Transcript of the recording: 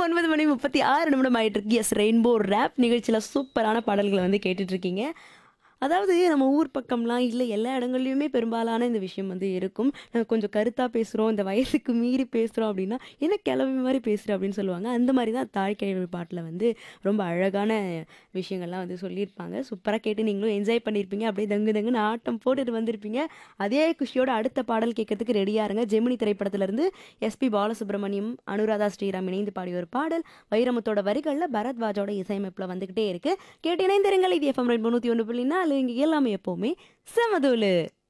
ஒன்பது மணி முப்பத்தி ஆறு நிமிடம் ஆயிட்டு இருக்கு எஸ் ரெயின்போ ரேப் நிகழ்ச்சியில் சூப்பரான பாடல்களை வந்து கேட்டுட்டு இருக்கீங்க அதாவது நம்ம ஊர் பக்கம்லாம் இல்லை எல்லா இடங்கள்லையுமே பெரும்பாலான இந்த விஷயம் வந்து இருக்கும் நம்ம கொஞ்சம் கருத்தாக பேசுகிறோம் இந்த வயசுக்கு மீறி பேசுகிறோம் அப்படின்னா என்ன கிளம்பி மாதிரி பேசுகிற அப்படின்னு சொல்லுவாங்க அந்த மாதிரி தான் தாழ்கிழவி பாட்டில் வந்து ரொம்ப அழகான விஷயங்கள்லாம் வந்து சொல்லியிருப்பாங்க சூப்பராக கேட்டு நீங்களும் என்ஜாய் பண்ணியிருப்பீங்க அப்படியே தங்கு தங்குன்னு ஆட்டம் போட்டுட்டு வந்திருப்பீங்க அதே குஷியோட அடுத்த பாடல் கேட்கறதுக்கு ரெடியாக இருங்க ஜெமினி திரைப்படத்திலிருந்து எஸ்பி பாலசுப்ரமணியம் அனுராதா ஸ்ரீராம் இணைந்து பாடிய ஒரு பாடல் வைரமுத்தோட வரிகளில் பரத்வாஜோட இசையமைப்பில் வந்துக்கிட்டே இருக்கு கேட்டு இணைந்திருங்கள் இது எஃப்எம் ரெண்டு நூற்றி ஒன்று புள்ளி நாலு இங்கே எல்லாமே எப்போவுமே செமதூலு